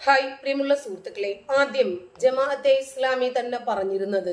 Hi പ്രിയമുള്ള സുഹൃത്തുക്കളെ ആദ്യം ജമാഅത്തെ ഇസ്ലാമി തന്നെ പറഞ്ഞിരുന്നത്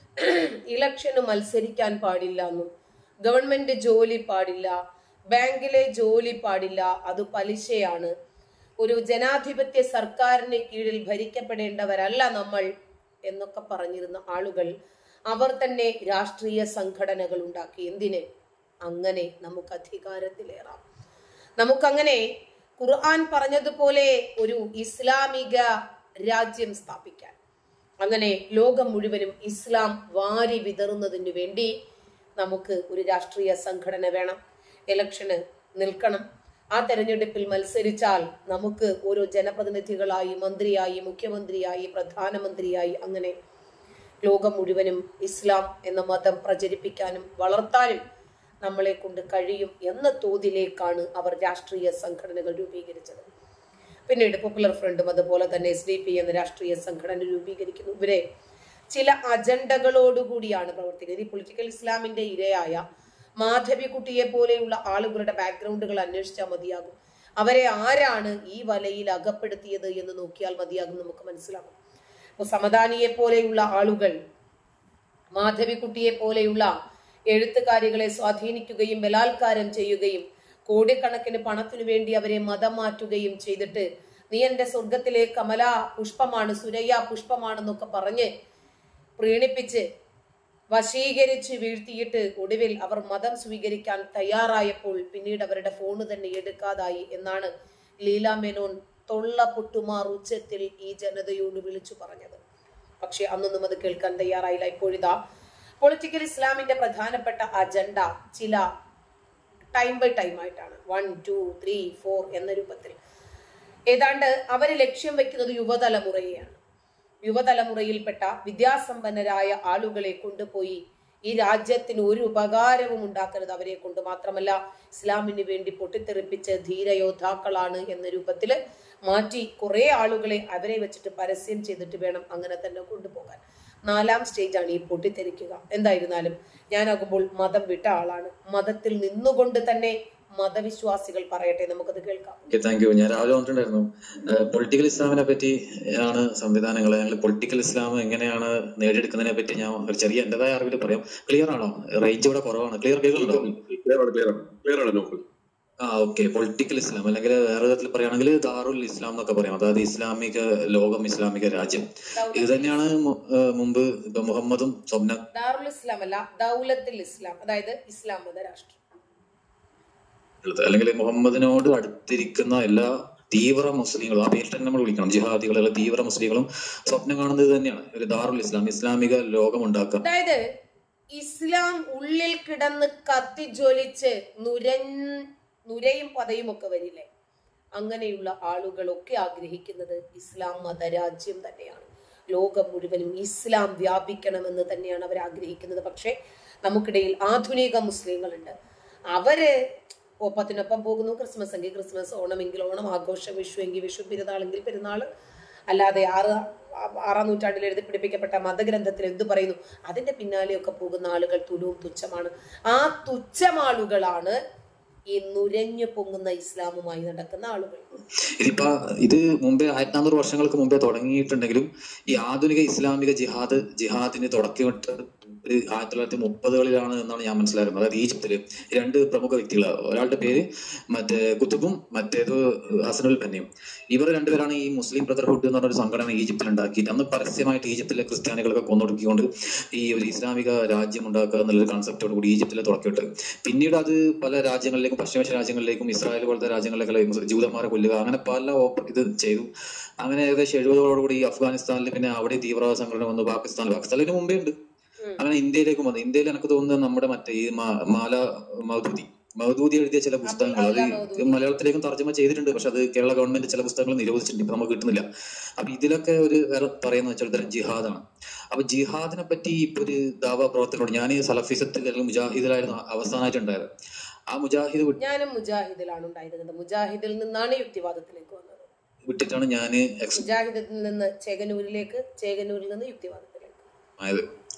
ഇലക്ഷന് മത്സരിക്കാൻ പാടില്ല എന്നും ഗവൺമെന്റ് ജോലി പാടില്ല ബാങ്കിലെ ജോലി പാടില്ല അത് പലിശയാണ് ഒരു ജനാധിപത്യ സർക്കാരിന് കീഴിൽ ഭരിക്കപ്പെടേണ്ടവരല്ല നമ്മൾ എന്നൊക്കെ പറഞ്ഞിരുന്ന ആളുകൾ അവർ തന്നെ രാഷ്ട്രീയ സംഘടനകൾ ഉണ്ടാക്കി എന്തിന് അങ്ങനെ നമുക്ക് അധികാരത്തിലേറാം നമുക്കങ്ങനെ ഖുർആൻ പറഞ്ഞതുപോലെ ഒരു ഇസ്ലാമിക രാജ്യം സ്ഥാപിക്കാൻ അങ്ങനെ ലോകം മുഴുവനും ഇസ്ലാം വാരി വിതറുന്നതിന് വേണ്ടി നമുക്ക് ഒരു രാഷ്ട്രീയ സംഘടന വേണം ഇലക്ഷന് നിൽക്കണം ആ തെരഞ്ഞെടുപ്പിൽ മത്സരിച്ചാൽ നമുക്ക് ഓരോ ജനപ്രതിനിധികളായി മന്ത്രിയായി മുഖ്യമന്ത്രിയായി പ്രധാനമന്ത്രിയായി അങ്ങനെ ലോകം മുഴുവനും ഇസ്ലാം എന്ന മതം പ്രചരിപ്പിക്കാനും വളർത്താനും നമ്മളെ കൊണ്ട് കഴിയും എന്ന തോതിലേക്കാണ് അവർ രാഷ്ട്രീയ സംഘടനകൾ രൂപീകരിച്ചത് പിന്നീട് പോപ്പുലർ ഫ്രണ്ടും അതുപോലെ തന്നെ എസ് ഡി പി എന്ന രാഷ്ട്രീയ സംഘടന രൂപീകരിക്കുന്നു ഇവരെ ചില അജണ്ടകളോടുകൂടിയാണ് പ്രവർത്തിക്കുന്നത് ഈ പൊളിറ്റിക്കൽ ഇസ്ലാമിന്റെ ഇരയായ മാധവിക്കുട്ടിയെ പോലെയുള്ള ആളുകളുടെ ബാക്ക്ഗ്രൗണ്ടുകൾ അന്വേഷിച്ചാൽ മതിയാകും അവരെ ആരാണ് ഈ വലയിൽ അകപ്പെടുത്തിയത് എന്ന് നോക്കിയാൽ മതിയാകും നമുക്ക് മനസ്സിലാകും അപ്പൊ സമദാനിയെ പോലെയുള്ള ആളുകൾ മാധവിക്കുട്ടിയെ പോലെയുള്ള എഴുത്തുകാരികളെ സ്വാധീനിക്കുകയും ബലാത്കാരം ചെയ്യുകയും കോടിക്കണക്കിന് പണത്തിനു വേണ്ടി അവരെ മതം മാറ്റുകയും ചെയ്തിട്ട് നീ എന്റെ സ്വർഗത്തിലെ കമല പുഷ്പമാണ് സുരയ്യ പുഷ്പമാണെന്നൊക്കെ പറഞ്ഞ് പ്രീണിപ്പിച്ച് വശീകരിച്ച് വീഴ്ത്തിയിട്ട് ഒടുവിൽ അവർ മതം സ്വീകരിക്കാൻ തയ്യാറായപ്പോൾ പിന്നീട് അവരുടെ ഫോണ് തന്നെ എടുക്കാതായി എന്നാണ് ലീല മേനോൻ തൊള്ള പൊട്ടുമാർ ഉച്ചത്തിൽ ഈ ജനതയോട് വിളിച്ചു പറഞ്ഞത് പക്ഷെ അന്നൊന്നും അത് കേൾക്കാൻ തയ്യാറായില്ല ഇപ്പോഴിതാ പൊളിറ്റിക്കൽ ഇസ്ലാമിന്റെ പ്രധാനപ്പെട്ട അജണ്ട ചില ടൈം ബൈ ടൈം ആയിട്ടാണ് വൺ ടു ത്രീ ഫോർ എന്ന രൂപത്തിൽ ഏതാണ്ട് അവര് ലക്ഷ്യം വെക്കുന്നത് യുവതലമുറയെയാണ് യുവതലമുറയിൽപ്പെട്ട വിദ്യാസമ്പന്നരായ ആളുകളെ കൊണ്ടുപോയി ഈ രാജ്യത്തിന് ഒരു ഉപകാരവും ഉണ്ടാക്കരുത് അവരെ കൊണ്ട് മാത്രമല്ല ഇസ്ലാമിന് വേണ്ടി പൊട്ടിത്തെറിപ്പിച്ച് ധീരയോദ്ധാക്കളാണ് എന്ന രൂപത്തിൽ മാറ്റി കുറെ ആളുകളെ അവരെ വെച്ചിട്ട് പരസ്യം ചെയ്തിട്ട് വേണം അങ്ങനെ തന്നെ കൊണ്ടുപോകാൻ നാലാം സ്റ്റേജാണ് ഈ പൊട്ടിത്തെറിക്കുക എന്തായിരുന്നാലും ഞാനാകുമ്പോൾ മതം വിട്ട ആളാണ് മതത്തിൽ നിന്നുകൊണ്ട് തന്നെ മതവിശ്വാസികൾ പറയട്ടെ നമുക്കത് കേൾക്കാം ഓക്കെ താങ്ക് യു ഞാൻ രാവിലെ വന്നിട്ടുണ്ടായിരുന്നു പൊളിറ്റിക്കൽ ഇസ്ലാമിനെ പറ്റി ആണ് സംവിധാനങ്ങൾ ഞങ്ങൾ പൊളിറ്റിക്കൽ ഇസ്ലാം എങ്ങനെയാണ് നേടിയെടുക്കുന്നതിനെ പറ്റി ഞാൻ ഒരു ചെറിയ എന്റേതായ അറിവിൽ പറയാം ക്ലിയർ ആണോ റേഞ്ച് ഇവിടെ കുറവാണ് ക്ലിയർ കേൾക്കുന്നുണ്ടോ ക്ലിയർ ആണ് ക്ലിയർ ആണ് ക്ലിയർ ആണ് നോക്കൂ ആ ഓക്കെ പൊളിറ്റിക്കൽ ഇസ്ലാം അല്ലെങ്കിൽ വേറെ വിധത്തിൽ പറയുകയാണെങ്കിൽ ദാറുൽ ഇസ്ലാം എന്നൊക്കെ പറയാം അതായത് ഇസ്ലാമിക ലോകം ഇസ്ലാമിക രാജ്യം ഇത് തന്നെയാണ് മു- ഏഹ് മുമ്പ് ഇപ്പൊ മുഹമ്മദും സ്വപ്ന ദാറുൽ ഇസ്ലാം അല്ല ദൗലത്തുൽ ഇസ്ലാം അതായത് ഇസ്ലാം മത രാഷ്ട്രം ഉള്ളത്. അല്ലെങ്കിൽ മുഹമ്മദിനോട് അടുത്തിരിക്കുന്ന എല്ലാ തീവ്ര മുസ്ലിങ്ങളും ആ പേരിൽ തന്നെ നമ്മൾ വിളിക്കണം ജിഹാദികൾ അല്ലെങ്കിൽ തീവ്ര മുസ്ലിങ്ങളും സ്വപ്നം കാണുന്നത് ഇത് തന്നെയാണ് ഒരു ദാറുൽ ഇസ്ലാം ഇസ്ലാമിക ലോകം ഉണ്ടാക്കുക അതായത് ഇസ്ലാം ഉള്ളിൽ കിടന്ന് കത്തിജ്വലിച്ച് നുരൻ നുരയും പതയും ഒക്കെ വരില്ലേ അങ്ങനെയുള്ള ആളുകളൊക്കെ ആഗ്രഹിക്കുന്നത് ഇസ്ലാം മതരാജ്യം തന്നെയാണ് ലോകം മുഴുവനും ഇസ്ലാം വ്യാപിക്കണമെന്ന് തന്നെയാണ് അവർ ആഗ്രഹിക്കുന്നത് പക്ഷേ നമുക്കിടയിൽ ആധുനിക മുസ്ലിങ്ങളുണ്ട് അവര് ഒപ്പത്തിനൊപ്പം പോകുന്നു ക്രിസ്മസ് എങ്കിൽ ക്രിസ്മസ് ഓണമെങ്കിൽ ഓണം ആഘോഷം വിഷു എങ്കിൽ വിഷു പെരുന്നാളെങ്കിൽ പെരുന്നാൾ അല്ലാതെ ആറ് ആറാം നൂറ്റാണ്ടിൽ എഴുതി പിടിപ്പിക്കപ്പെട്ട മതഗ്രന്ഥത്തിൽ എന്തു പറയുന്നു അതിന്റെ പിന്നാലെയൊക്കെ പോകുന്ന ആളുകൾ തുലവും തുച്ഛമാണ് ആ തുച്ഛമാളുകളാണ് ഈ നുരഞ്ഞു പൊങ്ങുന്ന ഇസ്ലാമുമായി നടക്കുന്ന ആളുകൾ ഇതിപ്പോ ഇത് മുമ്പേ ആയിരത്തി നാനൂറ് വർഷങ്ങൾക്ക് മുമ്പേ തുടങ്ങിയിട്ടുണ്ടെങ്കിലും ഈ ആധുനിക ഇസ്ലാമിക ജിഹാദ് ജിഹാദിന് തുടക്കമിട്ട് ഒരു ആയിരത്തി തൊള്ളായിരത്തി മുപ്പതുകളിലാണ് എന്നാണ് ഞാൻ മനസ്സിലാക്കുന്നത് അതായത് ഈജിപ്തില് രണ്ട് പ്രമുഖ വ്യക്തികൾ ഒരാളുടെ പേര് മറ്റേ കുത്തുബും മറ്റേത് ഹസനുൽ ബന്നയും ഇവർ രണ്ടുപേരാണ് ഈ മുസ്ലിം ബ്രദർഹുഡ് എന്ന് പറഞ്ഞ ഒരു സംഘടന ഈജിപ്തിൽ ഉണ്ടാക്കിയിട്ട് അന്ന് പരസ്യമായിട്ട് ഈജിപ്തിലെ ക്രിസ്ത്യാനികളൊക്കെ കൊന്നൊടുക്കിക്കൊണ്ട് ഈ ഒരു ഇസ്ലാമിക രാജ്യം ഉണ്ടാക്കുക എന്നുള്ളൊരു കൺസെപ്റ്റോട് കൂടി ഈജിപ്തിലെ തുടക്കിയിട്ട് പിന്നീട് അത് പല രാജ്യങ്ങളിലേക്കും പശ്ചിമേഷ്യ രാജ്യങ്ങളിലേക്കും ഇസ്രായേൽ പോലത്തെ രാജ്യങ്ങളിലേക്കും ജൂതന്മാരെ കൊല്ലുക അങ്ങനെ പല ഓപ്പ- ഇത് ചെയ്തു അങ്ങനെ ഏകദേശം എഴുപതോടുകൂടി അഫ്ഗാനിസ്ഥാനിൽ പിന്നെ അവിടെ തീവ്രവാദ സംഘടന വന്നു പാകിസ്ഥാനിൽ പാകിസ്ഥാനിന് മുമ്പേ ഉണ്ട് ഉം. അങ്ങനെ ഇന്ത്യയിലേക്കും വന്നു ഇന്ത്യയിൽ എനിക്ക് തോന്നുന്നത് നമ്മുടെ മറ്റേ ഈ മാ- മാല മൗദൂദി മൗദൂദി എഴുതിയ ചില പുസ്തകങ്ങൾ അത് മൗദൂദി. മലയാളത്തിലേക്കും തർജ്ജമ ചെയ്തിട്ടുണ്ട് പക്ഷെ അത് കേരള ഗവൺമെന്റ് ചില പുസ്തകങ്ങൾ നിരോധിച്ചിട്ടുണ്ട് ഇപ്പൊ നമുക്ക് കിട്ടുന്നില്ല അപ്പൊ ഇതിലൊക്കെ ഒരു വേറെ പറയുന്ന വെച്ചാൽ തരം ജിഹാദാണ് അപ്പൊ ജിഹാദിനെ പറ്റി ഇപ്പൊ ഒരു ദാവ പ്രവർത്തനോട് ഞാൻ ഈ സലഫിസത്തിൽ അല്ലെങ്കിൽ മുജാഹിദിലായിരുന്നു അവസാനമായിട്ട് ഉണ്ടായത് ആ മുജാഹിദ് വിട്ട് ഞാനും മുജാഹിദിലാണ് ഉണ്ടായിരുന്നത് മുജാഹിദിൽ നിന്നാണ് യുക്തിവാദത്തിലേക്ക് വന്നത് വിട്ടിട്ടാണ് ഞാൻ എക്സ് മുജാഹിദിൽ നിന്ന് ചേകനൂരിലേക്ക് ചേകനൂരിൽ നിന്ന് യുക്തിവാദത്തിലേക്ക് ആയത്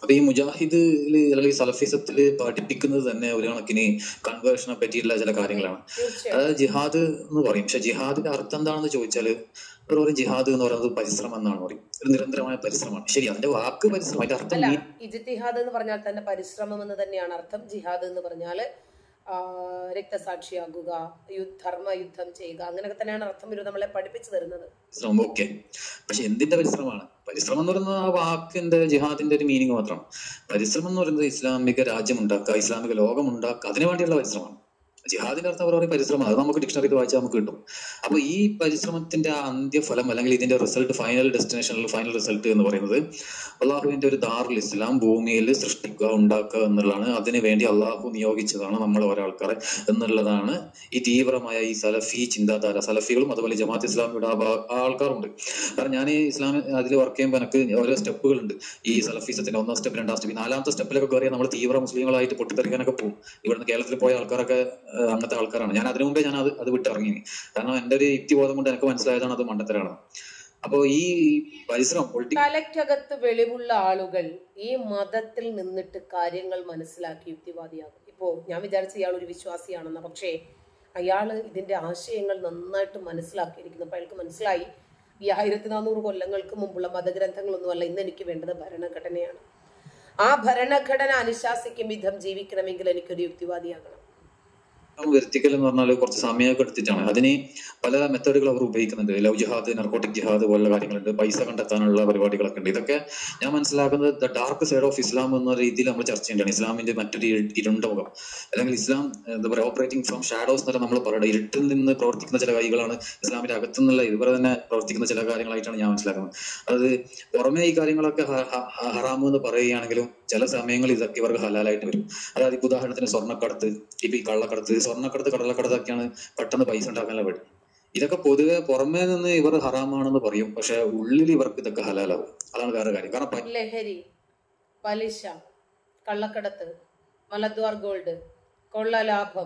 അപ്പൊ ഈ മുജാഹിദില് അല്ലെങ്കിൽ സലഫിസത്തില് പഠിപ്പിക്കുന്നത് തന്നെ ഒരു കണക്കിന് കൺവേർഷനെ പറ്റിയിട്ടുള്ള ചില കാര്യങ്ങളാണ് തീർച്ചയായും അതായത് ജിഹാദ് എന്ന് പറയും പക്ഷെ ജിഹാദിന്റെ അർത്ഥം എന്താണെന്ന് ചോദിച്ചാല് ഒരു പറയും ജിഹാദ് എന്ന് പറയുന്നത് പരിശ്രമം എന്നാണ് പറയും ഒരു നിരന്തരമായ പരിശ്രമമാണ് ശരി അതിന്റെ വാക്ക് പരിശ്രമം അതിന്റെ അർത്ഥം അല്ല ഈ- ഇജിത്തിഹാദ് എന്ന് പറഞ്ഞാൽ തന്നെ പരിശ്രമം എന്ന് തന്നെയാണ് അർത്ഥം ജിഹാദ് എന്ന് പറഞ്ഞാൽ രക്തസാക്ഷിയാകുക യുദ്ധ ധർമ്മ യുദ്ധം ചെയ്യുക അങ്ങനെയൊക്കെ തന്നെയാണ് അർത്ഥം ഇവർ നമ്മളെ പഠിപ്പിച്ചു തരുന്നത് പരിശ്രമം ഓക്കെ പക്ഷെ എന്തിന്റെ പരിശ്രമമാണ് പരിശ്രമം എന്ന് പറയുന്നത് ആ വാക്കിന്റെ ജിഹാദിന്റെ ഒരു മീനിങ് മാത്രമാണ് പരിശ്രമം എന്ന് പറയുന്നത് ഇസ്ലാമിക രാജ്യം ഉണ്ടാക്കുക ഇസ്ലാമിക ലോകം ഉണ്ടാക്കുക അതിനു വേണ്ടിയുള്ള പരിശ്രമമാണ് ജിഹാദിന്റെ അർത്ഥം അവർ പറയും പരിശ്രമം അത് നമുക്ക് ഡിക്ഷണറിയിൽ വായിച്ചാൽ നമുക്ക് കിട്ടും അപ്പൊ ഈ പരിശ്രമത്തിന്റെ ആ അന്ത്യഫലം അല്ലെങ്കിൽ ഇതിന്റെ റിസൾട്ട് ഫൈനൽ ഡെസ്റ്റിനേഷനിൽ ഫൈനൽ റിസൾട്ട് എന്ന് പറയുന്നത് അള്ളാഹുവിന്റെ ഒരു ദാറുൽ ഇസ്ലാം ഭൂമിയിൽ സൃഷ്ടിക്കുക ഉണ്ടാക്കുക എന്നുള്ളതാണ് അതിനു വേണ്ടി അള്ളാഹു നിയോഗിച്ചതാണ് നമ്മൾ ഓരോ ആൾക്കാരെ എന്നുള്ളതാണ് ഈ തീവ്രമായ ഈ സലഫി ചിന്താധാര സലഫികളും അതുപോലെ ജമാഅത്ത് ഇസ്ലാമിയുടെ ആ ഭാ- ആ ആൾക്കാരുണ്ട് കാരണം ഞാൻ ഈ ഇസ്ലാം അതിൽ വർക്ക് ചെയ്യുമ്പോൾ എനിക്ക് ഓരോ സ്റ്റെപ്പുകളുണ്ട് ഈ സലഫീസത്തിന്റെ ഒന്നാം സ്റ്റെപ്പ് രണ്ടാം സ്റ്റെപ്പ് നാലാമത്തെ സ്റ്റെപ്പിലൊക്കെ കയറിയാൽ നമ്മൾ തീവ്ര മുസ്ലിങ്ങളായിട്ട് പൊട്ടിത്തെറിക്കാനൊക്കെ പോകും ഇവിടുന്ന് കേരളത്തിൽ പോയ ആൾക്കാരൊക്കെ ആ, അങ്ങനത്തെ ആൾക്കാരാണ് ഞാൻ അതിനു മുമ്പേ ഞാൻ അത് അത് വിട്ടിറങ്ങി കാരണം എന്റെ ഒരു യുക്തിബോധം കൊണ്ട് എനിക്ക് മനസ്സിലായതാണ് അത് മണ്ടത്തരാണ് അപ്പൊ ഈ പരിശ്രമം പൊളിറ്റിക്സ് തലയ്ക്കകത്ത് വെളിവുള്ള ആളുകൾ ഈ മതത്തിൽ നിന്നിട്ട് കാര്യങ്ങൾ മനസ്സിലാക്കി യുക്തിവാദിയാകും ഇപ്പോ ഞാൻ വിചാരിച്ച ഇയാൾ ഒരു വിശ്വാസിയാണെന്ന പക്ഷേ അയാള് ഇതിന്റെ ആശയങ്ങൾ നന്നായിട്ട് മനസ്സിലാക്കിയിരിക്കുന്നു അപ്പൊ അയാൾക്ക് മനസ്സിലായി ഈ ആയിരത്തി നാനൂറ് കൊല്ലങ്ങൾക്ക് മുമ്പുള്ള മതഗ്രന്ഥങ്ങളൊന്നുമല്ല ഇന്ന് എനിക്ക് വേണ്ടത് ഭരണഘടനയാണ് ആ ഭരണഘടന അനുശാസിക്കും വിധം ജീവിക്കണമെങ്കിൽ എനിക്കൊരു യുക്തിവാദിയാകണം വരുത്തിക്കൽ എന്ന് പറഞ്ഞാൽ കുറച്ച് സമയമൊക്കെ എടുത്തിട്ടാണ് അതിന് പല മെത്തേഡുകൾ അവർ ഉപയോഗിക്കുന്നുണ്ട് ലവ് ജിഹാദ് നർക്കോട്ടിക് ജിഹാദ് പോലുള്ള കാര്യങ്ങളുണ്ട് പൈസ കണ്ടെത്താനുള്ള പരിപാടികളൊക്കെ ഉണ്ട് ഇതൊക്കെ ഞാൻ മനസ്സിലാക്കുന്നത് the dark side of Islam എന്ന രീതിയിൽ നമ്മൾ ചർച്ച ചെയ്യേണ്ടതാണ് ഇസ്ലാമിന്റെ മറ്റൊരു ഇരു- ഇരുണ്ട മുഖം അല്ലെങ്കിൽ ഇസ്ലാം എന്താ പറയുക ഓപ്പറേറ്റിംഗ് ഫ്രം ഷാഡോസ് എന്നല്ല നമ്മൾ പറയുന്നത് ഇരുട്ടിൽ നിന്ന് പ്രവർത്തിക്കുന്ന ചില കൈകളാണ് ഇസ്ലാമിന്റെ അകത്തുനിന്നുള്ള ഇതുവരെ തന്നെ പ്രവർത്തിക്കുന്ന ചില കാര്യങ്ങളായിട്ടാണ് ഞാൻ മനസ്സിലാക്കുന്നത് അത് പുറമേ ഈ കാര്യങ്ങളൊക്കെ ഹ- ഹ- ഹ- ഹറാമ് എന്ന് പറയുകയാണെങ്കിലും ചില സമയങ്ങളിൽ ഇതൊക്കെ ഇവർക്ക് ഹലാലായിട്ട് വരും അതായത് ഇപ്പൊ ഉദാഹരണത്തിന് സ്വർണ്ണക്കടത്ത് ഇപ്പൊ ഈ കള്ളക്കടത്ത് സ്വർണ്ണക്കടത്ത് കടലക്കടത്തൊക്കെയാണ് പെട്ടെന്ന് പൈസ ഉണ്ടാക്കാനുള്ള വഴി ഇതൊക്കെ പൊതുവെ പുറമേ നിന്ന് ഇവർ ഹറാമാണെന്ന് പറയും പക്ഷെ ഉള്ളിൽ ഇവർക്ക് ഇതൊക്കെ ഹലാലാവും അതാണ് വേറെ കാര്യം കാരണം പ- ലഹരി പലിശ കള്ളക്കടത്ത് മലദ്വാർ ഗോൾഡ് കൊള്ള ലാഭം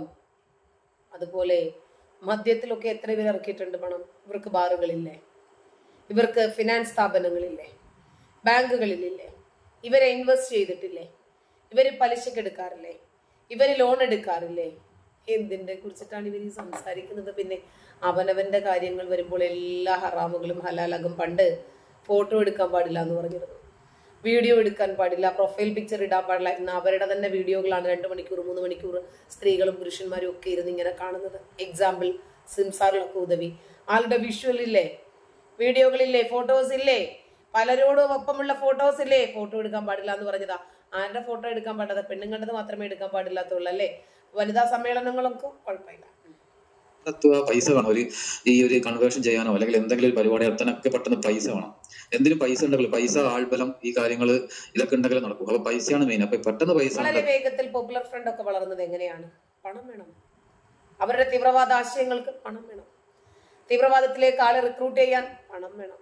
അതുപോലെ മദ്യത്തിലൊക്കെ എത്ര പേർ ഇറക്കിയിട്ടുണ്ട് പണം ഇവർക്ക് ബാറുകളില്ലേ ഇവർക്ക് ഫിനാൻസ് സ്ഥാപനങ്ങളില്ലേ ബാങ്കുകളിലില്ലേ ഇവരെ ഇൻവെസ്റ്റ് ചെയ്തിട്ടില്ലേ ഇവര് പലിശക്ക് എടുക്കാറില്ലേ ഇവര് ലോൺ എടുക്കാറില്ലേ എന്തിന്റെ കുറിച്ചിട്ടാണ് ഇവർ ഈ സംസാരിക്കുന്നത് പിന്നെ അവനവന്റെ കാര്യങ്ങൾ വരുമ്പോൾ എല്ലാ ഹറാമുകളും ഹലാലാകും പണ്ട് ഫോട്ടോ എടുക്കാൻ പാടില്ല എന്ന് പറഞ്ഞിരുന്നു വീഡിയോ എടുക്കാൻ പാടില്ല പ്രൊഫൈൽ പിക്ചർ ഇടാൻ പാടില്ല ഇന്ന് അവരുടെ തന്നെ വീഡിയോകളാണ് രണ്ട് മണിക്കൂർ മൂന്ന് മണിക്കൂർ സ്ത്രീകളും പുരുഷന്മാരും ഒക്കെ ഇരുന്ന് ഇങ്ങനെ കാണുന്നത് എക്സാമ്പിൾ സിംസാറിലൊക്കെ ഉദവി ആളുടെ വിഷ്വൽ ഇല്ലേ വീഡിയോകളില്ലേ ഫോട്ടോസ് ഇല്ലേ പലരോടും ഒപ്പമുള്ള ഫോട്ടോസ് ഇല്ലേ ഫോട്ടോ എടുക്കാൻ പാടില്ല എന്ന് പറഞ്ഞതാ ആരുടെ ഫോട്ടോ എടുക്കാൻ പാടില്ല പെണ്ണുങ്ങളുടെ മാത്രമേ എടുക്കാൻ പാടില്ലാത്തുള്ളൂ അല്ലേ വനിതാ സമ്മേളനങ്ങളൊക്കെ കുഴപ്പമില്ല എത്തുക പൈസ വേണം ഒരു ഈ ഒരു കൺവേർഷൻ ചെയ്യാനോ അല്ലെങ്കിൽ എന്തെങ്കിലും ഒരു പരിപാടി നടത്താനൊക്കെ പെട്ടെന്ന് പൈസ വേണം എന്തിനും പൈസ ഉണ്ടെങ്കിൽ പൈസ ആൾബലം ഈ കാര്യങ്ങൾ ഇതൊക്കെ ഉണ്ടെങ്കിലും നടക്കും അപ്പൊ പൈസയാണ് മെയിൻ അപ്പൊ പെട്ടെന്ന് പൈസ വളരെ വേഗത്തിൽ പോപ്പുലർ ഫ്രണ്ട് ഒക്കെ വളർന്നത് എങ്ങനെയാണ് പണം വേണം അവരുടെ തീവ്രവാദ ആശയങ്ങൾക്ക് പണം വേണം തീവ്രവാദത്തിലേക്ക് ആളെ റിക്രൂട്ട് ചെയ്യാൻ പണം വേണം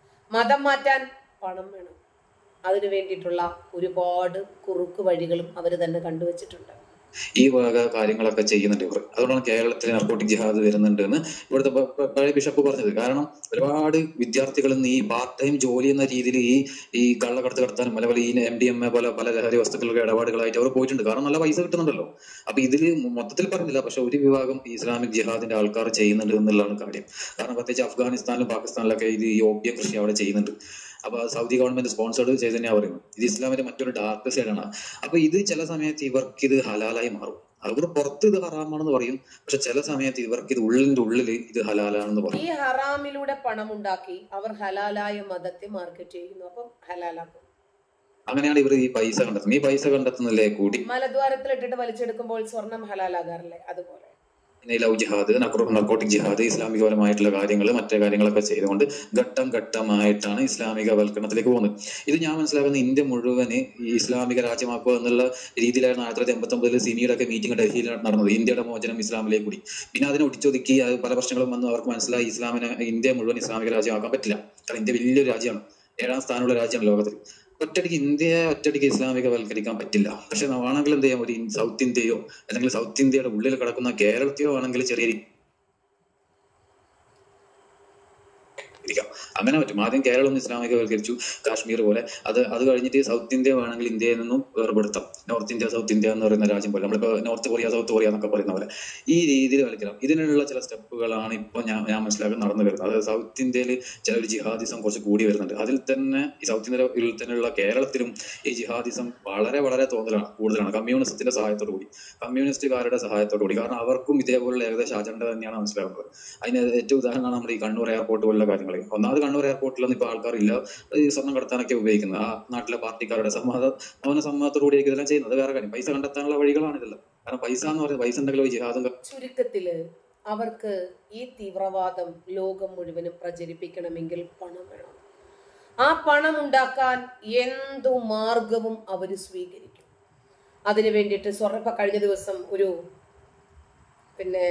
മതം മാറ്റാൻ പണം വേണം അതിനു വേണ്ടിയിട്ടുള്ള ഒരുപാട് കുറുക്ക് വഴികളും അവർ തന്നെ കണ്ടുവച്ചിട്ടുണ്ട് ഈ വക കാര്യങ്ങളൊക്കെ ചെയ്യുന്നുണ്ട് ഇവർ അതുകൊണ്ടാണ് കേരളത്തിൽ നർക്കോട്ടിക് ജിഹാദ് വരുന്നുണ്ട് എന്ന് ഇവിടുത്തെ പ- പ- പഴയ ബിഷപ്പ് പറഞ്ഞത് കാരണം ഒരുപാട് വിദ്യാർത്ഥികൾ ഇന്ന് ഈ പാർട്ട് ടൈം ജോലി എന്ന രീതിയിൽ ഈ ഈ കള്ളക്കടത്ത് കടത്താനും അതുപോലെ ഈ എം ഡി എം എ പോലെ പല ലഹരി വസ്തുക്കളുടെ ഇടപാടുകളായിട്ട് അവർ പോയിട്ടുണ്ട് കാരണം നല്ല പൈസ കിട്ടുന്നുണ്ടല്ലോ അപ്പൊ ഇതിൽ മൊത്തത്തിൽ പറഞ്ഞില്ല പക്ഷെ ഒരു വിഭാഗം ഈ ഇസ്ലാമിക് ജിഹാദിന്റെ ആൾക്കാർ ചെയ്യുന്നുണ്ട് എന്നുള്ളതാണ് കാര്യം കാരണം പ്രത്യേകിച്ച് അഫ്ഗാനിസ്ഥാനിലും പാകിസ്ഥാനിലൊക്കെ ഇത് ഈ ഓപ്യ കൃഷി അവിടെ ചെയ്യുന്നുണ്ട് അപ്പൊ സൗദി ഗവൺമെന്റ് സ്പോൺസേഡ് ചെയ്ത് തന്നെയാ പറയുന്നത് ഇത് ഇസ്ലാമിന്റെ മറ്റൊരു ഡാർക്ക് സൈഡാണ് അപ്പൊ ഇത് ചില സമയത്ത് ഇവർക്ക് ഇത് ഹലാലായി മാറും അവർ പുറത്ത് ഇത് ഹറാമാണെന്ന് പറയും പക്ഷെ ചില സമയത്ത് ഇവർക്ക് ഇത് ഉള്ളിന്റെ ഉള്ളിൽ ഇത് ഹലാലാണെന്ന് പറയും ഈ ഹറാമിലൂടെ പണം ഉണ്ടാക്കി അവർ ഹലാലായ മതത്തെ മാർക്കറ്റ് ചെയ്യുന്നു അപ്പം ഹലാലാക്കും അങ്ങനെയാണ് ഇവർ ഈ പൈസ കണ്ടെത്തുന്നത് ഈ പൈസ കണ്ടെത്തുന്നില്ലേ കൂടി മലദ്വാരത്തിൽ ഇട്ടിട്ട് വലിച്ചെടുക്കുമ്പോൾ സ്വർണം ഹലാലാകാറില്ലേ അതുപോലെ പിന്നെ ഈ ലവ് ജിഹാദ് നർക്കോട്ടിക് ജിഹാദ് ഇസ്ലാമികപരമായിട്ടുള്ള കാര്യങ്ങൾ മറ്റേ കാര്യങ്ങളൊക്കെ ചെയ്തുകൊണ്ട് ഘട്ടം ഘട്ടമായിട്ടാണ് ഇസ്ലാമിക വൽക്കരണത്തിലേക്ക് പോകുന്നത് ഇത് ഞാൻ മനസ്സിലാക്കുന്ന ഇന്ത്യ മുഴുവന് ഈ ഇസ്ലാമിക രാജ്യമാക്കുക എന്നുള്ള രീതിയിലായിരുന്നു ആയിരത്തി തൊള്ളായിരത്തി എൺപത്തി ഒമ്പതിൽ സിമിയുടെ ഒക്കെ മീറ്റിംഗ് ഡൽഹിയിൽ നടന്നത് ഇന്ത്യയുടെ മോചനം ഇസ്ലാമിലേക്ക് കൂടി പിന്നെ അതിനെ ഒടിച്ചൊതുക്കി അത് പല പ്രശ്നങ്ങളും വന്നു അവർക്ക് മനസ്സിലായി ഇസ്ലാമിനെ ഇന്ത്യ മുഴുവൻ ഇസ്ലാമിക രാജ്യമാക്കാൻ പറ്റില്ല കാരണം ഇന്ത്യ വലിയൊരു രാജ്യമാണ് ഏഴാം സ്ഥാനമുള്ള രാജ്യമാണ് ലോകത്തിൽ ഒറ്റടിക്ക് ഇന്ത്യയെ ഒറ്റടിക്ക് ഇസ്ലാമികവൽക്കരിക്കാൻ പറ്റില്ല പക്ഷെ വേണമെങ്കിൽ എന്ത് ചെയ്യാം ഒരു ഇൻ- സൗത്ത് ഇന്ത്യയോ അല്ലെങ്കിൽ സൗത്ത് ഇന്ത്യയുടെ ഉള്ളിൽ കിടക്കുന്ന കേരളത്തെയോ ആണെങ്കിൽ ചെറിയ രീ- ഇരിക്കാം അങ്ങനെ പറ്റും ആദ്യം കേരളം ഒന്ന് ഇസ്ലാമികവൽക്കരിച്ചു കാശ്മീർ പോലെ അത് അത് കഴിഞ്ഞിട്ട് സൗത്ത് ഇന്ത്യ വേണമെങ്കിൽ ഇന്ത്യയിൽ നിന്നും വേർപെടുത്താം നോർത്ത് ഇന്ത്യ സൗത്ത് ഇന്ത്യ എന്ന് പറയുന്ന രാജ്യം പോലെ നമ്മളിപ്പോ നോർത്ത് കൊറിയ സൗത്ത് കൊറിയ എന്നൊക്കെ പറയുന്ന പോലെ ഈ രീതിയിൽ കളിക്കണം ഇതിനുള്ള ചില സ്റ്റെപ്പുകളാണ് ഇപ്പൊ ഞാൻ ഞാൻ മനസ്സിലാക്കി നടന്നു വരുന്നത് അതായത് സൗത്ത് ഇന്ത്യയിൽ ചില ഒരു ജിഹാദിസം കുറച്ച് കൂടി വരുന്നുണ്ട് അതിൽ തന്നെ ഈ സൗത്ത് ഇന്ത്യയിൽ തന്നെയുള്ള കേരളത്തിലും ഈ ജിഹാദിസം വളരെ വളരെ തോന്നലാണ് കൂടുതലാണ് കമ്മ്യൂണിസത്തിന്റെ സഹായത്തോടു കൂടി കമ്മ്യൂണിസ്റ്റുകാരുടെ സഹായത്തോടു കൂടി കാരണം അവർക്കും ഇതേപോലുള്ള ഏകദേശം അജണ്ട തന്നെയാണ് മനസ്സിലാക്കുന്നത് അതിന് ഏറ്റവും ഉദാഹരണമാണ് നമ്മുടെ ഈ കണ്ണൂർ എയർപോർട്ട് പോലുള്ള കാര്യങ്ങൾ ഒന്നാമത് കണ്ണൂർ എയർപോർട്ടിലൊന്നും ഇപ്പൊ ആൾക്കാരില്ല ഈ സ്വർണ്ണം കടത്താനൊക്കെ ഉപയോഗിക്കുന്നത് ആ നാട്ടിലെ പാർട്ടിക്കാരുടെ സമ്മത മൗന സമ്മതത്തോടു കൂടിയൊക്കെ ഇതെല്ലാം ചെയ്യുന്നത് അത് വേറെ കാര്യം പൈസ കണ്ടെത്താനുള്ള വഴികളാണ് ഇതെല്ലാം കാരണം പൈസ എന്ന് പറയുന്നത് പൈസ ഉണ്ടെങ്കിലും ഈ ജിഹാദും ചുരുക്കത്തില് അവർക്ക് ഈ തീവ്രവാദം ലോകം മുഴുവനും പ്രചരിപ്പിക്കണമെങ്കിൽ പണം വേണം ആ പണം ഉണ്ടാക്കാൻ എന്തു മാർഗവും അവർ സ്വീകരിക്കും അതിനു വേണ്ടിയിട്ട് സ്വർണ്ണ ഇപ്പൊ കഴിഞ്ഞ ദിവസം ഒരു പിന്നെ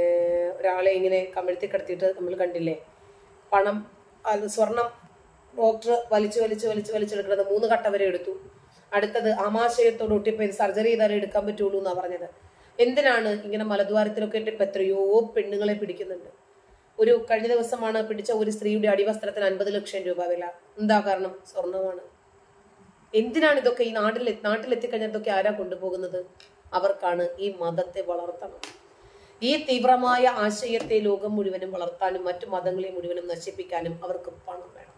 ഒരാളെ ഇങ്ങനെ കമിഴ്ത്തി കിടത്തിയിട്ട് നമ്മൾ കണ്ടില്ലേ പണം അത് സ്വർണം ഡോക്ടർ വലിച്ചു വലിച്ചു വലിച്ചു വലിച്ചെടുക്കുന്നത് മൂന്ന് കട്ട വരെ എടുത്തു അടുത്തത് ആമാശയത്തോട് ഒട്ടിപ്പോ ഇത് സർജറി ചെയ്താലേ എടുക്കാൻ പറ്റുള്ളൂ എന്നാ പറഞ്ഞത് എന്തിനാണ് ഇങ്ങനെ മലദ്വാരത്തിലൊക്കെ ഇട്ട് ഇപ്പൊ എത്രയോ പെണ്ണുങ്ങളെ പിടിക്കുന്നുണ്ട് ഒരു കഴിഞ്ഞ ദിവസമാണ് പിടിച്ച ഒരു സ്ത്രീയുടെ അടിവസ്ത്രത്തിന് അൻപത് ലക്ഷം രൂപ വില എന്താ കാരണം സ്വർണമാണ് എന്തിനാണ് ഇതൊക്കെ ഈ നാട്ടിൽ നാട്ടിലെത്തിക്കഴിഞ്ഞാൽ ഇതൊക്കെ ആരാ കൊണ്ടുപോകുന്നത് അവർക്കാണ് ഈ മതത്തെ വളർത്തണം ഈ തീവ്രമായ ആശയത്തെ ലോകം മുഴുവനും വളർത്താനും മറ്റു മതങ്ങളെ മുഴുവനും നശിപ്പിക്കാനും അവർക്ക് പണം വേണം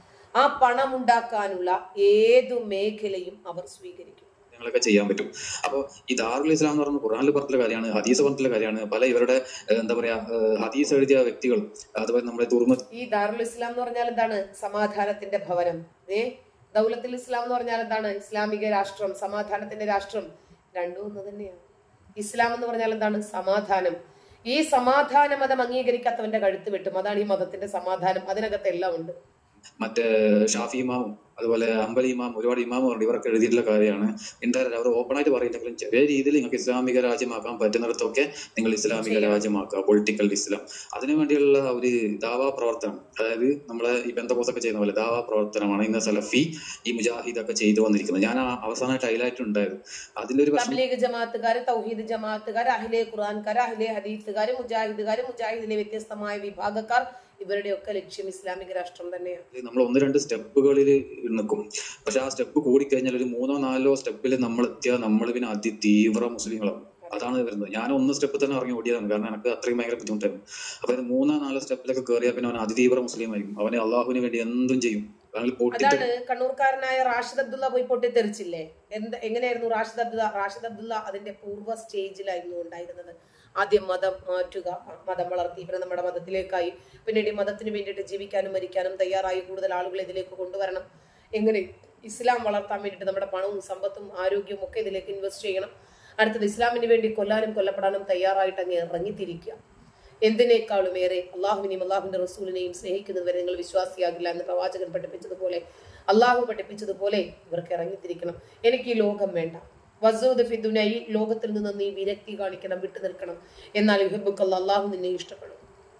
ആ പണം ഉണ്ടാക്കാനുള്ള ഏതു മേഖലയും അവർ സ്വീകരിക്കും കാര്യങ്ങളൊക്കെ ചെയ്യാൻ പറ്റും അപ്പൊ ഈ ദാറുൽ ഇസ്ലാം എന്ന് പറയുന്നത് ഖുറാനിൽ പറഞ്ഞിട്ടുള്ള കാര്യമാണ് ഹദീസ് പറഞ്ഞിട്ടുള്ള കാര്യമാണ് പല ഇവരുടെ ഏഹ്, എന്താ പറയാ ഏഹ്, ഹദീസ് എഴുതിയ വ്യക്തികൾ അതുപോലെ നമ്മുടെ തുറമ ഈ ദാറുൽ ഇസ്ലാം എന്ന് പറഞ്ഞാൽ എന്താണ് സമാധാനത്തിന്റെ ഭവനം ഏ ദൗലത്തുൽ ഇസ്ലാം എന്ന് പറഞ്ഞാൽ എന്താണ് ഇസ്ലാമിക രാഷ്ട്രം സമാധാനത്തിന്റെ രാഷ്ട്രം രണ്ടും ഒന്ന് തന്നെയാണ് ഇസ്ലാം എന്ന് പറഞ്ഞാൽ എന്താണ് സമാധാനം ഈ സമാധാന മതം അംഗീകരിക്കാത്തവന്റെ കഴുത്ത് വെട്ടും അതാണ് ഈ മതത്തിന്റെ സമാധാനം അതിനകത്ത് എല്ലാം ഉണ്ട് മറ്റേ ഷാഫി ഇമാമും അതുപോലെ അമ്പലി ഇമാം ഒരുപാട് ഇമാമുണ്ട് ഇവരൊക്കെ എഴുതിയിട്ടുള്ള കാര്യമാണ് ഇൻഡയറക്റ്റ് അവർ ഓപ്പൺ ആയിട്ട് പറയുന്നെങ്കിലും ചെറിയ രീതിയിൽ നിങ്ങൾക്ക് ഇസ്ലാമിക രാജ്യമാക്കാൻ പറ്റുന്നിടത്തൊക്കെ നിങ്ങൾ ഇസ്ലാമിക രാജ്യമാക്കുക പൊളിറ്റിക്കൽ ഇസ്ലാം അതിനു വേണ്ടിയുള്ള ഒരു ദാവാ പ്രവർത്തനം അതായത് നമ്മളെ ഈ ബന്ധക്കോസൊക്കെ ചെയ്യുന്ന പോലെ ദാവാ പ്രവർത്തനമാണ് ഇന്ന് സലഫി ഈ മുജാഹിദ് ഒക്കെ ചെയ്തു വന്നിരിക്കുന്നത് ഞാൻ ആ അവസാനമായിട്ട് ഹൈലൈറ്റ് ഉണ്ടായത് അതിലൊരു പ്രശ്നം തബ്ലീഗ് ജമാഅത്തുകാര് തൗഹീദ് ജമാഅത്തുകാർ അഹിലെ ഖുർആൻകാർ അഹിലെ ഹദീസുകാർ മുജാഹിദുകാർ മുജാഹിദിലെ വ്യത്യസ്തമായ വിഭാഗക്കാർ ഇവരുടെയൊക്കെ ലക്ഷ്യം ഇസ്ലാമിക രാഷ്ട്രം തന്നെയാണ് നമ്മൾ ഒന്ന് രണ്ട് സ്റ്റെപ്പുകളിൽ നിൽക്കും പക്ഷെ ആ സ്റ്റെപ്പ് കൂടിക്കഴിഞ്ഞാൽ ഒരു മൂന്നോ നാലോ സ്റ്റെപ്പിൽ നമ്മൾ എത്തിയാൽ നമ്മൾ പിന്നെ അതിതീവ്ര മുസ്ലിങ്ങളാണ് അതാണ് വരുന്നത് ഞാൻ ഒന്ന് സ്റ്റെപ്പ് തന്നെ ഇറങ്ങി ഓടിയതാണ് കാരണം എനിക്ക് അത്രയും ഭയങ്കര ബുദ്ധിമുട്ടായിരുന്നു അപ്പൊ ഇത് മൂന്നോ നാലോ സ്റ്റെപ്പിലൊക്കെ കയറിയാൽ പിന്നെ അവൻ അതിതീവ്ര മുസ്ലിം ആയിരിക്കും അവനെ അള്ളാഹുവിന് വേണ്ടി എന്തും ചെയ്യും കാരണം പൊട്ടിട്ട് അതാണ് കണ്ണൂർക്കാരനായ റാഷിദ് അബ്ദുള്ള പോയി പൊട്ടിത്തെറിച്ചില്ലേ എന്ത് എങ്ങനെയായിരുന്നു റാഷിദ് അബ്ദുള്ള റാഷിദ് അബ്ദുള്ള അതിന്റെ പൂർവ്വ സ്റ്റേജിലായിരുന്നു ഉണ്ടായിരുന്നത് ആദ്യം മതം മാറ്റുക മതം വളർത്തി പിന്നെ നമ്മുടെ മതത്തിലേക്കായി പിന്നീട് ഈ മതത്തിന് വേണ്ടിയിട്ട് ജീവിക്കാനും മരിക്കാനും തയ്യാറായി കൂടുതൽ ആളുകളെ ഇതിലേക്ക് കൊണ്ടുവരണം എങ്ങനെ ഇസ്ലാം വളർത്താൻ വേണ്ടിയിട്ട് നമ്മുടെ പണവും സമ്പത്തും ആരോഗ്യവും ഒക്കെ ഇതിലേക്ക് ഇൻവെസ്റ്റ് ചെയ്യണം അടുത്തത് ഇസ്ലാമിന് വേണ്ടി കൊല്ലാനും കൊല്ലപ്പെടാനും തയ്യാറായിട്ട് അങ്ങ് ഇറങ്ങിത്തിരിക്കുക എന്തിനേക്കാളും ഏറെ അള്ളാഹുവിനെയും അള്ളാഹുവിന്റെ റസൂലിനെയും സ്നേഹിക്കുന്നതുവരെ നിങ്ങൾ വിശ്വാസിയാകില്ല എന്ന് പ്രവാചകൻ പഠിപ്പിച്ചതുപോലെ അള്ളാഹു പഠിപ്പിച്ചതുപോലെ ഇവർക്ക് ഇറങ്ങിത്തിരിക്കണം എനിക്ക് ഈ ലോകം വേണ്ട വസൂദ് ഫിദുന ഈ ലോകത്തിൽ നിന്ന് നീ വിരക്തി കാണിക്കണം വിട്ടു നിൽക്കണം എന്നാൽ യുഹബുക്കല്ല അള്ളാഹു നിന്നെ ഇഷ്ടപ്പെടും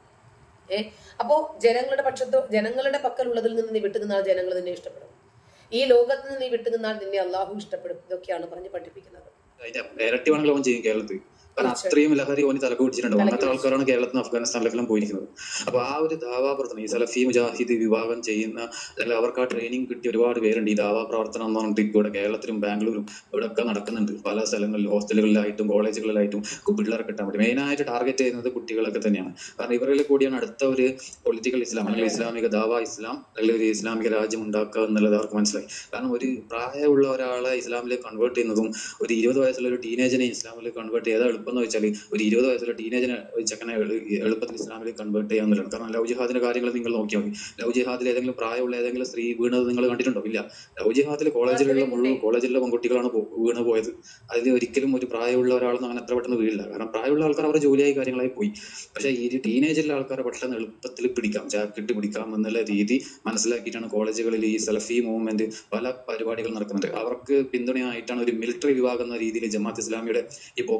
ഏ അപ്പോ ജനങ്ങളുടെ പക്ഷത്തോ ജനങ്ങളുടെ പക്കലുള്ളതിൽ നിന്ന് നീ വിട്ടു നിന്നാൽ ജനങ്ങൾ നിന്നെ ഇഷ്ടപ്പെടും ഈ ലോകത്ത് നിന്ന് നീ വിട്ടു നിന്നാൽ നിന്നെ അള്ളാഹു ഇഷ്ടപ്പെടും ഇതൊക്കെയാണ് പറഞ്ഞ് പഠിപ്പിക്കുന്നത് അതിന്റെ ഇരട്ടി വേണമെങ്കിൽ അവൻ ചെയ്യും കേരളത്തിൽ കാരണം അത്രയും ലഹരി ഓന് തലക്ക് പിടിച്ചിട്ടുണ്ടാവും അങ്ങനത്തെ ആൾക്കാരാണ് കേരളത്തിൽ നിന്ന് അഫ്ഗാനിസ്ഥാനിലെല്ലാം പോയിരിക്കുന്നത് അപ്പൊ ആ ഒരു ദാവാ പ്രവർത്തനം ഈ സലഫി മുജാഹിദ് വിഭാഗം ചെയ്യുന്ന അല്ലെങ്കിൽ അവർക്ക് ആ ട്രെയിനിങ് കിട്ടിയ ഒരുപാട് പേരുണ്ട് ഈ ദാവാ പ്രവർത്തനം എന്ന് പറഞ്ഞിട്ട് ഇപ്പോൾ ഇവിടെ കേരളത്തിലും ബാംഗ്ലൂരും ഇവിടെ ഒക്കെ നടക്കുന്നുണ്ട് പല സ്ഥലങ്ങളിലും ഹോസ്റ്റലുകളിലായിട്ടും കോളേജുകളിലായിട്ടും പിള്ളേരെ കിട്ടാൻ പറ്റും മെയിനായിട്ട് ടാർഗറ്റ് ചെയ്യുന്നത് കുട്ടികളൊക്കെ തന്നെയാണ് കാരണം ഇവരിൽ കൂടിയാണ് അടുത്ത ഒരു പൊളിറ്റിക്കൽ ഇസ്ലാം അല്ലെങ്കിൽ ഇസ്ലാമിക ദാവാ ഇസ്ലാം അല്ലെങ്കിൽ ഒരു ഇസ്ലാമിക രാജ്യം ഉണ്ടാക്കുക എന്നുള്ളത് അവർക്ക് മനസ്സിലായി കാരണം ഒരു പ്രായമുള്ള ഒരാളെ ഇസ്ലാമിലേക്ക് കൺവേർട്ട് ചെയ്യുന്നതും ഒരു ഇരുപത് വയസ്സുള്ള ഒരു ടീനേജിനെ ഇസ്ലാമിലേക്ക് കൺവേർട്ട് ചെയ്താൽ എളുപ്പം എന്ന് വെച്ചാൽ ഒരു ഇരുപത് വയസ്സുള്ള ടീനേജിനെ ഒരു ചെക്കനെ എളു- എളുപ്പത്തിൽ ഇസ്ലാമിലേക്ക് കൺവേർട്ട് ചെയ്യാന്നുള്ളതാണ് കാരണം ലവ് ജിഹാദിന്റെ കാര്യങ്ങൾ നിങ്ങൾ നോക്കിയാൽ മതി ലവ് ജിഹാദിൽ ഏതെങ്കിലും പ്രായമുള്ള ഏതെങ്കിലും സ്ത്രീ വീണത് നിങ്ങൾ കണ്ടിട്ടുണ്ടോ ഇല്ല ലവ് ജിഹാദിൽ കോളേജിലുള്ള മുഴുവൻ കോളേജിലുള്ള പെൺകുട്ടികളാണ് പോ- വീണ് പോയത് അതിൽ ഒരിക്കലും ഒരു പ്രായമുള്ള ഒരാളൊന്നും അങ്ങനെ അത്ര പെട്ടെന്ന് വീഴില്ല കാരണം പ്രായമുള്ള ആൾക്കാർ അവരുടെ ജോലിയായി കാര്യങ്ങളായി പോയി പക്ഷേ ഈ ടീനേജിലുള്ള ആൾക്കാരെ പെട്ടെന്ന് എളുപ്പത്തിൽ പിടിക്കാം ജാക്കറ്റ് പിടിക്കാം എന്നുള്ള രീതി മനസ്സിലാക്കിയിട്ടാണ് കോളേജുകളിൽ ഈ സെൽഫി മൂവ്മെന്റ് പല പരിപാടികൾ നടക്കുന്നുണ്ട് അവർക്ക് പിന്തുണയായിട്ടാണ് ഒരു മിലിറ്ററി വിഭാഗം എന്ന രീതിയിൽ ജമാഅത്ത് ഇസ്ലാമിയുടെ ഈ പോപ്പുലർ ഫ്രണ്ട് എന്ന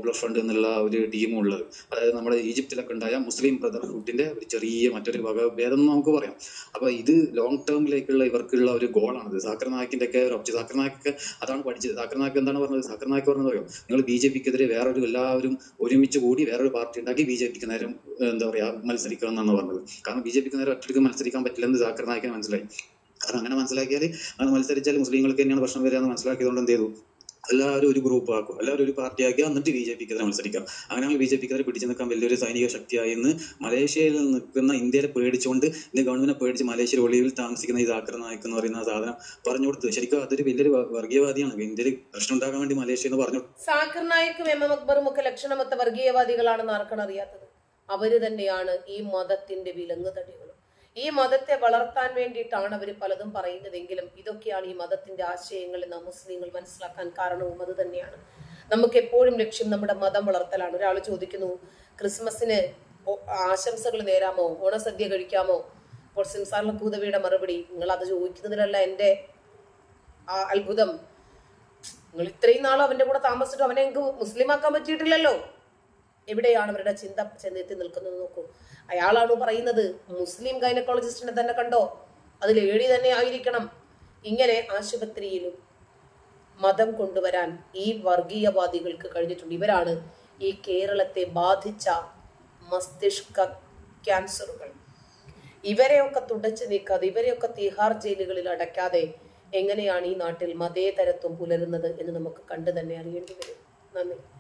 എന്നുള്ള ഒരു ടീമും ഉള്ളത് അതായത് നമ്മുടെ ഈജിപ്തിലൊക്കെ ഉണ്ടായ മുസ്ലിം ബ്രദർഹുഡിന്റെ ഒരു ചെറിയ മറ്റൊരു വകഭേദം എന്ന് നമുക്ക് പറയാം അപ്പൊ ഇത് ലോങ് ടേമിലേക്കുള്ള ഇവർക്കുള്ള ഒരു ഗോളാണിത് സാക്കർ നായിക്കിന്റെ ഒക്കെ ഒരു ഒബ്ജക്ട് സാക്കർ നായിക്ക് അതാണ് പഠിച്ചത് സാക്കർ നായിക്ക് എന്താണ് പറഞ്ഞത് സാക്കർ നായിക്ക് പറഞ്ഞത് അറിയോ നിങ്ങൾ ബി ജെ പിക്കെതിരെ വേറൊരു എല്ലാവരും ഒരുമിച്ച് കൂടി വേറൊരു പാർട്ടി ഉണ്ടാക്കി ബി ജെ പിക്ക് നേരം ഏഹ്, എന്താ പറയാ മത്സരിക്കണം എന്നാണ് പറഞ്ഞത് കാരണം ബി ജെ പിക്ക് നേരെ ഒറ്റയ്ക്ക് മത്സരിക്കാൻ പറ്റില്ലെന്ന് സാക്കർ നായിക്കിന് മനസ്സിലായി കാരണം അങ്ങനെ മനസ്സിലാക്കിയാൽ അങ്ങനെ മത്സരിച്ചാൽ മുസ്ലിങ്ങൾക്ക് തന്നെയാണ് പ്രശ്നം വരിക എന്ന് മനസ്സിലാക്കിയതുകൊണ്ട് എന്ത് ചെയ്തു എല്ലാവരും ഒരു ഗ്രൂപ്പ് ആക്കും എല്ലാവരും ഒരു പാർട്ടി ആക്കി എന്നിട്ട് ബി ജെ പിക്കെതിരെ മത്സരിക്കാം അങ്ങനെയാണെങ്കിൽ ബി ജെ പിക്കെതിരെ പിടിച്ചു നിൽക്കാൻ വലിയൊരു സൈനിക ശക്തിയായി എന്ന് മലേഷ്യയിൽ നിൽക്കുന്ന ഇന്ത്യയെ പേടിച്ചുകൊണ്ട് ഇന്ത്യ ഗവൺമെന്റിനെ പേടിച്ച് മലേഷ്യയിൽ ഒളിവിൽ താമസിക്കുന്ന ഈ സാക്കർ നായിക് എന്ന് പറയുന്ന സാധനം പറഞ്ഞു കൊടുത്തു ശരിക്കും അതൊരു വലിയൊരു വ- വർഗീയവാദിയാണ് ഇന്ത്യയിൽ പ്രശ്നം ഉണ്ടാക്കാൻ വേണ്ടി മലേഷ്യ എന്ന് പറഞ്ഞു സാക്കിർ നായിക്കും എം എം അക്ബറും ഒക്കെ ലക്ഷണമൊത്ത വർഗീയവാദികളാണെന്ന് ആർക്കാണ് അറിയാത്തത് അവര് തന്നെയാണ് ഈ മതത്തിന്റെ വിലങ്ങ് തടികളും ഈ മതത്തെ വളർത്താൻ വേണ്ടിയിട്ടാണ് അവർ പലതും പറയുന്നതെങ്കിലും ഇതൊക്കെയാണ് ഈ മതത്തിന്റെ ആശയങ്ങൾ നാം മുസ്ലിങ്ങൾ മനസ്സിലാക്കാൻ കാരണവും അത് തന്നെയാണ് നമുക്ക് എപ്പോഴും ലക്ഷ്യം നമ്മുടെ മതം വളർത്തലാണ് ഒരാൾ ചോദിക്കുന്നു ക്രിസ്മസിന് ഓ- ആശംസകൾ നേരാമോ ഓണസദ്യ കഴിക്കാമോ അപ്പോൾ സിംസാറിലെ ഭൂതവിയുടെ മറുപടി നിങ്ങൾ അത് ചോദിക്കുന്നതിലല്ല എൻ്റെ ആ അത്ഭുതം നിങ്ങൾ ഇത്രയും നാളും അവന്റെ കൂടെ താമസിച്ചിട്ട് അവനെ എനിക്ക് മുസ്ലിമാക്കാൻ പറ്റിയിട്ടില്ലല്ലോ എവിടെയാണ് അവരുടെ ചിന്ത ചെന്നെത്തി നിൽക്കുന്നത് നോക്കൂ അയാളാണ് പറയുന്നത് മുസ്ലിം ഗൈനക്കോളജിസ്റ്റിനെ തന്നെ കണ്ടോ അതിൽ ഏടി തന്നെ ആയിരിക്കണം ഇങ്ങനെ ആശുപത്രിയിലും മതം കൊണ്ടുവരാൻ ഈ വർഗീയവാദികൾക്ക് കഴിഞ്ഞിട്ടുണ്ട് ഇവരാണ് ഈ കേരളത്തെ ബാധിച്ച മസ്തിഷ്ക ക്യാൻസറുകൾ ഇവരെയൊക്കെ തുടച്ചു നീക്കാതെ ഇവരെയൊക്കെ തിഹാർ ജയിലുകളിൽ അടയ്ക്കാതെ എങ്ങനെയാണ് ഈ നാട്ടിൽ മതേതരത്വം പുലരുന്നത് എന്ന് നമുക്ക് കണ്ടു തന്നെ അറിയേണ്ടി വരും നന്ദി